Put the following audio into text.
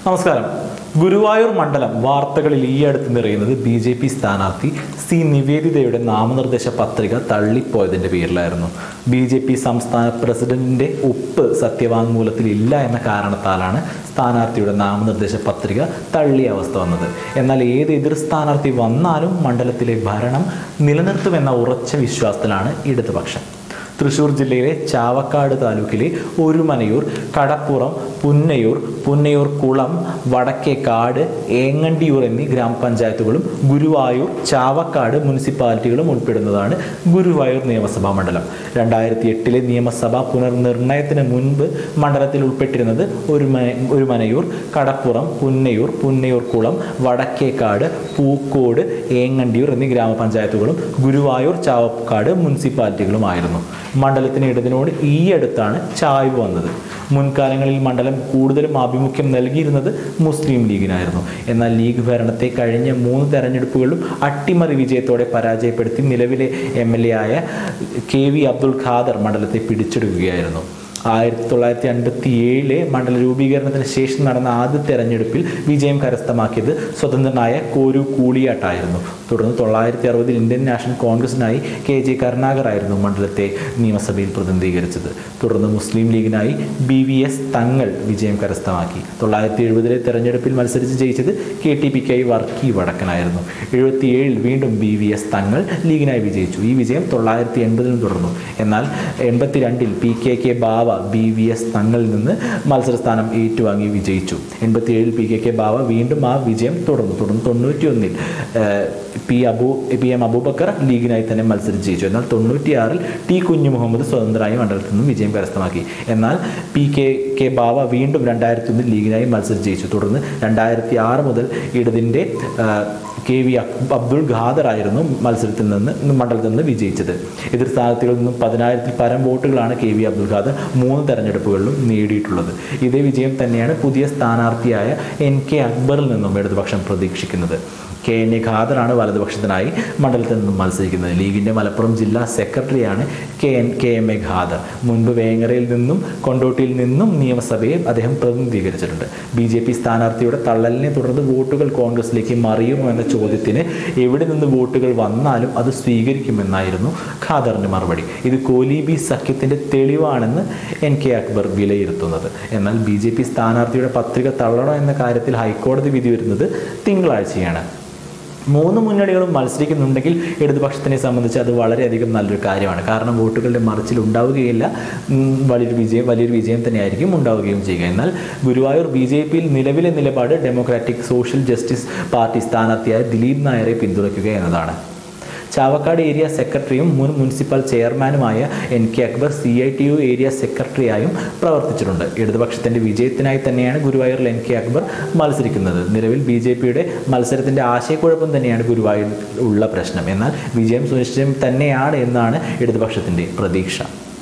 നമസ്കാരം ഗുരുവായൂർ മണ്ഡലം വാർത്തകളിൽ ഈ അടുത്ത് നിറയുന്നത് ബി ജെ പി സ്ഥാനാർത്ഥി സി നിവേദിതയുടെ നാമനിർദ്ദേശ പത്രിക തള്ളിപ്പോയതിൻ്റെ പേരിലായിരുന്നു ബി ജെ പി സംസ്ഥാന പ്രസിഡന്റിന്റെ ഒപ്പ് സത്യവാങ്മൂലത്തിൽ ഇല്ല എന്ന കാരണത്താലാണ് സ്ഥാനാർത്ഥിയുടെ നാമനിർദ്ദേശ പത്രിക തള്ളിയ അവസ്ഥ വന്നത് എന്നാൽ ഏത് എതിർ സ്ഥാനാർത്ഥി വന്നാലും മണ്ഡലത്തിലെ ഭരണം നിലനിർത്തുമെന്ന ഉറച്ച വിശ്വാസത്തിലാണ് ഇടതുപക്ഷം തൃശൂർ ജില്ലയിലെ ചാവക്കാട് താലൂക്കിലെ ഒരുമനയൂർ കടപ്പുറം പുന്നയൂർ പുന്നയൂർ കുളം വടക്കേക്കാട് ഏങ്ങണ്ടിയൂർ എന്നീ ഗ്രാമപഞ്ചായത്തുകളും ഗുരുവായൂർ ചാവക്കാട് മുനിസിപ്പാലിറ്റികളും ഉൾപ്പെടുന്നതാണ് ഗുരുവായൂർ നിയമസഭാ മണ്ഡലം രണ്ടായിരത്തി എട്ടിലെ നിയമസഭാ പുനർനിർണയത്തിന് മുൻപ് മണ്ഡലത്തിൽ ഉൾപ്പെട്ടിരുന്നത് ഒരുമന ഒരുമനയൂർ കടപ്പുറം പുന്നയൂർ പുന്നയൂർ കുളം വടക്കേക്കാട് പൂക്കോട് ഏങ്ങണ്ടിയൂർ എന്നീ ഗ്രാമപഞ്ചായത്തുകളും ഗുരുവായൂർ ചാവക്കാട് മുനിസിപ്പാലിറ്റികളുമായിരുന്നു മണ്ഡലത്തിന് ഇടതിനോട് ഈ അടുത്താണ് ചായ്വ് വന്നത് മുൻകാലങ്ങളിൽ മണ്ഡലം കൂടുതലും ആഭിമുഖ്യം നൽകിയിരുന്നത് മുസ്ലിം ലീഗിനായിരുന്നു എന്നാൽ ലീഗ് ഭരണത്തെ കഴിഞ്ഞ മൂന്ന് തെരഞ്ഞെടുപ്പുകളിലും അട്ടിമറി വിജയത്തോടെ പരാജയപ്പെടുത്തി നിലവിലെ എം എൽ എ ആയ കെ വി അബ്ദുൽ ഖാദർ മണ്ഡലത്തെ പിടിച്ചെടുക്കുകയായിരുന്നു ആയിരത്തി തൊള്ളായിരത്തി അൻപത്തി ഏഴിലെ മണ്ഡല രൂപീകരണത്തിന് ശേഷം നടന്ന ആദ്യ തെരഞ്ഞെടുപ്പിൽ വിജയം കരസ്ഥമാക്കിയത് സ്വതന്ത്രനായ കോരു കൂളിയാട്ടായിരുന്നു തുടർന്ന് തൊള്ളായിരത്തി അറുപതിൽ ഇന്ത്യൻ നാഷണൽ കോൺഗ്രസിനായി കെ ജെ കരുണാകർ ആയിരുന്നു മണ്ഡലത്തെ നിയമസഭയിൽ പ്രതിനിധീകരിച്ചത് തുടർന്ന് മുസ്ലിം ലീഗിനായി ബി വി എസ് തങ്ങൾ വിജയം കരസ്ഥമാക്കി തൊള്ളായിരത്തി എഴുപതിലെ തെരഞ്ഞെടുപ്പിൽ മത്സരിച്ച് ജയിച്ചത് കെ ടി പിക്കായി വർക്കി വടക്കനായിരുന്നു എഴുപത്തിയേഴിൽ വീണ്ടും ബി വി എസ് തങ്ങൾ ലീഗിനായി വിജയിച്ചു ഈ വിജയം തൊള്ളായിരത്തി എൺപതിലും തുടർന്നു എന്നാൽ എൺപത്തിരണ്ടിൽ P K K Bava B V S തങ്ങളിൽ നിന്ന് മത്സരസ്ഥാനം ഏറ്റുവാങ്ങി വിജയിച്ചു എൺപത്തിയേഴിൽ പി കെ കെ ബാവ വീണ്ടും ആ വിജയം തുടർന്നു തുടർന്ന് തൊണ്ണൂറ്റിയൊന്നിൽ P Abu P M Abubacker ലീഗിനായി തന്നെ മത്സരിച്ച് ജയിച്ചു എന്നാൽ തൊണ്ണൂറ്റിയാറിൽ ടി കുഞ്ഞു മുഹമ്മദ് സ്വതന്ത്രമായി മണ്ഡലത്തിൽ നിന്നും വിജയം കരസ്ഥമാക്കി എന്നാൽ പി കെ കെ ബാവ വീണ്ടും രണ്ടായിരത്തി ഒന്നിൽ ലീഗിനായി മത്സരിച്ച് ജയിച്ചു തുടർന്ന് രണ്ടായിരത്തി ആറ് മുതൽ ഇടതിൻ്റെ കെ വി അക്- അബ്ദുൾ ഖാദർ ആയിരുന്നു മത്സരത്തിൽ നിന്ന് മണ്ഡലത്തിൽ നിന്ന് വിജയിച്ചത് എതിർ സ്ഥാനാർത്ഥികളിൽ നിന്നും പതിനായിരത്തിൽ പരം വോട്ടുകളാണ് കെ വി അബ്ദുൾ ഖാദർ മൂന്ന് തെരഞ്ഞെടുപ്പുകളിലും നേടിയിട്ടുള്ളത് ഇതേ വിജയം തന്നെയാണ് പുതിയ സ്ഥാനാർത്ഥിയായ എൻ കെ അക്ബറിൽ നിന്നും ഇടതുപക്ഷം പ്രതീക്ഷിക്കുന്നത് കെ എൻ എ ഖാദറാണ് വലതുപക്ഷത്തിനായി മണ്ഡലത്തിൽ നിന്നും മത്സരിക്കുന്നത് ലീഗിൻ്റെ മലപ്പുറം ജില്ലാ സെക്രട്ടറിയാണ് K N K M A Khader മുൻപ് വേങ്ങരയിൽ നിന്നും കൊണ്ടോട്ടിയിൽ നിന്നും നിയമസഭയെ അദ്ദേഹം പ്രതിനിധീകരിച്ചിട്ടുണ്ട് ബി ജെ പി സ്ഥാനാർത്ഥിയുടെ തള്ളലിനെ തുടർന്ന് വോട്ടുകൾ കോൺഗ്രസിലേക്ക് മറിയുമോ എന്ന ചോദ്യത്തിന് എവിടെ നിന്ന് വോട്ടുകൾ വന്നാലും അത് സ്വീകരിക്കുമെന്നായിരുന്നു ഖാദറിൻ്റെ മറുപടി ഇത് കോലീബി സഖ്യത്തിൻ്റെ തെളിവാണെന്ന് എൻ കെ അക്ബർ വിലയിരുത്തുന്നത് എന്നാൽ ബി ജെ പി സ്ഥാനാർത്ഥിയുടെ പത്രിക തള്ളണോ എന്ന കാര്യത്തിൽ ഹൈക്കോടതി വിധി വരുന്നത് തിങ്കളാഴ്ചയാണ് മൂന്ന് മുന്നണികളും മത്സരിക്കുന്നുണ്ടെങ്കിൽ ഇടതുപക്ഷത്തിനെ സംബന്ധിച്ച് അത് വളരെയധികം നല്ലൊരു കാര്യമാണ് കാരണം വോട്ടുകളുടെ മറിച്ചിൽ ഉണ്ടാവുകയില്ല ഉം, വലിയൊരു വിജയം വലിയൊരു വിജയം തന്നെയായിരിക്കും ഉണ്ടാവുകയും ചെയ്യുക എന്നാൽ ഗുരുവായൂർ ബി ജെ പിയിൽ നിലവിലെ നിലപാട് ഡെമോക്രാറ്റിക് സോഷ്യൽ ജസ്റ്റിസ് പാർട്ടി സ്ഥാനാർത്ഥിയായ ദിലീപ് നായരെ പിന്തുണയ്ക്കുക എന്നതാണ് ചാവക്കാട് ഏരിയ സെക്രട്ടറിയും മുൻ മുനിസിപ്പൽ ചെയർമാനുമായ N K Akbar C I T U area സെക്രട്ടറിയായും പ്രവർത്തിച്ചിട്ടുണ്ട് ഇടതുപക്ഷത്തിന്റെ വിജയത്തിനായി തന്നെയാണ് ഗുരുവായൂരിൽ എൻ കെ അക്ബർ മത്സരിക്കുന്നത് നിലവിൽ ബി ജെ പിയുടെ മത്സരത്തിന്റെ ആശയക്കുഴപ്പം തന്നെയാണ് ഗുരുവായൂരിൽ ഉള്ള പ്രശ്നം എന്നാൽ വിജയം സുനിശ്ചയം തന്നെയാണ് എന്നാണ് ഇടതുപക്ഷത്തിന്റെ പ്രതീക്ഷ